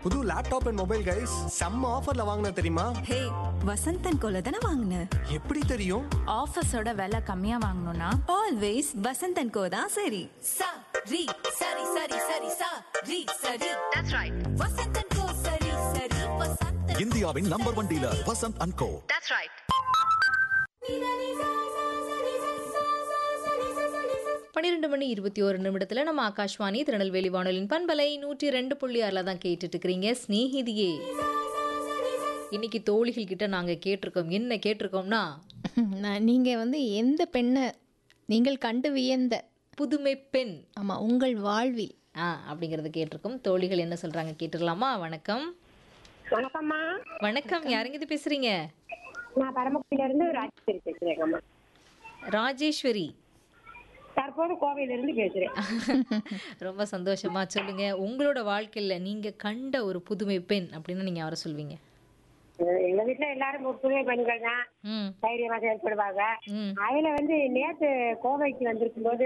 புது laptop and mobile guys செம்ம ஆஃபர்ல வாங்கின தெரியுமா ஹே வசந்தன் கோல தானே வாங்கின எப்படி தெரியும் ஆஃபீஸோட விலை கம்மியா வாங்கணும்னா ஆல்வேஸ் வசந்தன் கோ தான் சரி sa ri sari sari sari sa ri sari that's right vasantan ko sari sari vasantan இந்தியாவின் number one dealer Vasanth and co that's right பன்னிரெண்டு மணி இருபத்தி ஒரு நிமிடத்தில் நம்ம ஆகாஷ்வாணி திருநெல்வேலி வானொலியின் பண்பலை நூற்றி ரெண்டு புள்ளி ஆறில் தான் கேட்டுட்டு இருக்கிறீங்க ஸ்நேகிதியே இன்னைக்கு தோழிகள் கிட்ட நாங்கள் கேட்டிருக்கோம் என்ன கேட்டிருக்கோம்னா நான் நீங்கள் வந்து எந்த பெண்ணை நீங்கள் கண்டு வியந்த புதுமை பெண் ஆமாம் உங்கள் வாழ்வில் ஆ அப்படிங்கறது கேட்டிருக்கோம் தோழிகள் என்ன சொல்றாங்க கேட்டுடலாமா வணக்கம் வணக்கம்மா வணக்கம் யாருங்க இது பேசுறீங்க நான் பரமக்குடியில இருந்து ராஜேஸ்வரி பேசுறேங்கம்மா ராஜேஸ்வரி தற்போது கோவையில இருந்து பேசுறேன் ரொம்ப சந்தோஷமா சொல்லுங்க உங்களோட வாழ்க்கையில நீங்க கண்ட ஒரு புதுமை பெண் அப்படின்னு நீங்க அவரை சொல்வீங்க அஹ் எங்க வீட்டுல எல்லாரும் ஒரு புதுமை பெண்கள் தான் ம் தைரியமா செயல்படுவாங்க ம் அதுல வந்து நேத்து கோவைக்கு வந்திருக்கும் போது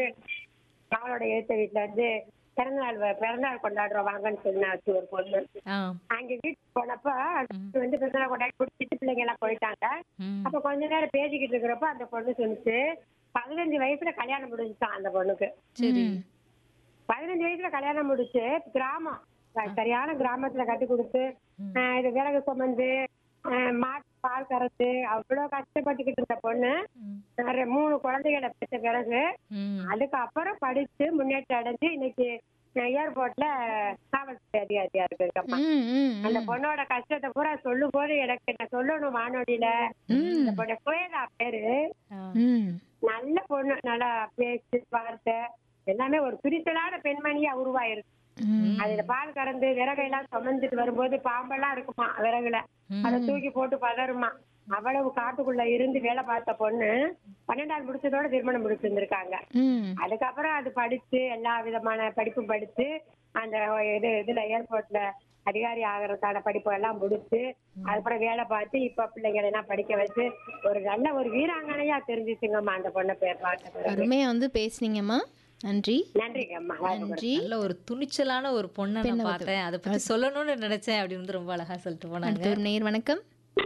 அவளோட எழுத்த வீட்டுல வந்து பிறந்தநாள் வ- பிறந்தநாள் கொண்டாடுறோம் வாங்கன்னு சொன்னாச்சு ஒரு பொண்ணு ஆ அங்க வீட்டுக்கு போனப்ப அந்த பொண்ணு வந்து பிறந்தநாள் கொண்டாடி குடிச்சிட்டு பிள்ளைங்க எல்லாம் போயிட்டாங்க ம் அப்ப கொஞ்ச நேரம் பேசிக்கிட்டு இருக்கிறப்ப அந்த பொண்ணு சொன்னுச்சு பதினஞ்சு வயசுல கல்யாணம் முடிஞ்சுட்டான் அந்த பொண்ணுக்கு சரி பதினஞ்சு வயசுல கல்யாணம் முடிச்சு கிராமம் ச- சரியான கிராமத்துல கட்டி கொடுத்து ஆஹ் இது விறகு சுமந்து ஆஹ் மாட்டு பால் கறந்து அவ்வளவு கஷ்டப்பட்டுக்கிட்டு இருந்த பொண்ணு ம். வேற மூணு குழந்தைகளை பெற்ற பிறகு ம் அதுக்கப்புறம் படிச்சு முன்னேற்றம் அடைஞ்சு இன்னைக்கு ஏர்போர்ட்ல காவல்துறை அதிகாரியா இருக்கு ம் ம் அந்த பொண்ணோட கஷ்டத்தை பூரா சொல்லும் போது எனக்கு என்ன சொல்லணும் வானொலியில இந்த பொண்ணு சுவேதா பேரு ஆ. ம் நல்ல பொண்ணு நல்லா பேச்சு வார்த்தை எல்லாமே ஒரு துரித்தலான பெண்மணியா உருவாயிருக்கு ம். அதுல பால் கறந்து விறகையெல்லாம் சுமந்துட்டு வரும்போது பாம்பெல்லாம் இருக்குமா விறகுல அதை தூக்கி போட்டு பதறுமா அவ்வளவு காட்டுக்குள்ள இருந்து வேலை பார்த்த பொண்ணு பன்னெண்டாவது முடிச்சதோட திருமணம் முடிச்சிருந்திருக்காங்க ம் அதுக்கப்புறம் அது படிச்சு எல்லா விதமான படிப்பும் படிச்சு அந்த இது இதுல ஏர்போர்ட்ல அதிகாரி ஆகிறதுக்கான படிப்பு எல்லாம் முடிச்சு அதுக்கப்புறம் வேலை பார்த்து இப்ப பிள்ளைங்களை எல்லாம் படிக்க வச்சு ஒரு நல்ல ஒரு வீராங்கனையா தெரிஞ்சுச்சுங்கம்மா அந்த பொண்ணை பேர் பார்த்த பிறகு அருமையாக வந்து பேசுனீங்கம்மா நன்றி நன்றிங்கம்மா நன்றி நல்ல ஒரு துணிச்சலான ஒரு பொண்ணை நான் பெண்ணை வந்து- பார்த்தேன் அதை பத்தி சொல்லணும்னு நினைச்சேன் அப்படின்னு வந்து ரொம்ப அழகா சொல்லிட்டு போனாங்க அடுத்த ஒரு நேர் வணக்கம்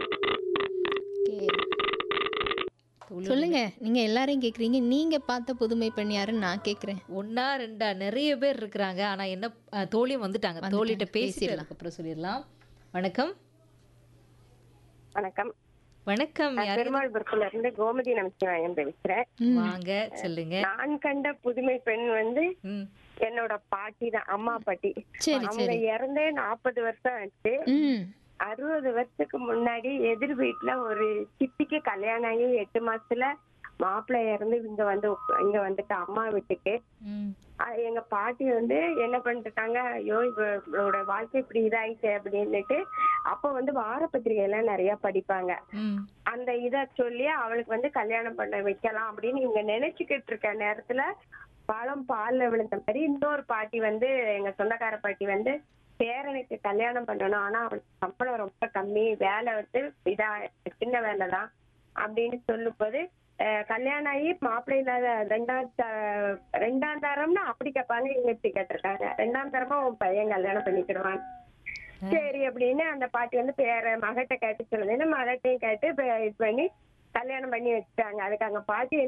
Okay. சொல்லுங்க நீங்க எல்லாரையும் கேக்குறீங்க நீங்க பார்த்த புதுமை பெண் யாருன்னு நான் கேக்குறேன் ஒன்னா ரெண்டா நிறைய பேர் இருக்கிறாங்க ஆனா என்ன அஹ், தோழியும் வந்துட்டாங்க வந்துட்டாங்க. தோழிட்ட பேசிட்டு பேசிடலாம். அதுக்கப்புறம் சொல்லிடலாம் வணக்கம் வணக்கம் வணக்கம் யாரு பெருமாள்புரத்துல இருந்து கோமதி நமச்சிவாயம் பேசுறேன் வாங்க சொல்லுங்க நான் கண்ட புதுமை பெண் வந்து ம் என்னோட பாட்டி தான் அம்மா பாட்டி சரி அவங்க சரி இறந்தே நாற்பது வருஷம் ஆச்சு ம் அறுபது வருஷத்துக்கு முன்னாடி எதிர் வீட்டுல ஒரு சித்திக்கு கல்யாணம் ஆகி எட்டு மாசத்துல மாப்பிள்ளை இறந்து இங்க வந்து உக்க- இங்க வந்துட்டு அம்மா வீட்டுக்கு ம் அஹ் எங்க பாட்டி வந்து என்ன பண்ணிட்டாங்க ஐயோ இவ- இவளோட வாழ்க்கை இப்படி இதாயிட்டு அப்படின்னுட்டு அப்ப வந்து வார பத்திரிகை எல்லாம் நிறைய படிப்பாங்க ம் அந்த இத சொல்லி அவளுக்கு வந்து கல்யாணம் பண்ண வைக்கலாம் அப்படின்னு இவங்க நினைச்சுக்கிட்டு இருக்க நேரத்துல பழம் பால்ல விழுந்த மாதிரி இன்னொரு பாட்டி வந்து எங்க சொந்தக்கார பாட்டி வந்து பேரனுக்கு கல்யாணம் பண்ணணும் ஆனா அவளுக்கு சம்பளம் ரொம்ப கம்மி வேலை வந்து இதா சின்ன வேலை தான் அப்படின்னு சொல்லும் போது அஹ், கல்யாணம் ஆகி மாப்பிள்ளை இல்லாத ரெண்டாம் த- ரெண்டாம் தரம்னா அப்படி கேட்பாங்க இவங்க இப்படி கேட்டிருக்காங்க ரெண்டாம் தரமா உன் பையன் கல்யாணம் பண்ணிக்கிடுவான் சரி அப்படின்னு அந்த பாட்டி வந்து பேர மகட்ட கேட்டு சொல்லுதுன்னு மகட்டையும் கேட்டு பே- இது பண்ணி கல்யாணம் பண்ணி வச்சுட்டாங்க அதுக்கு அங்க பாட்டி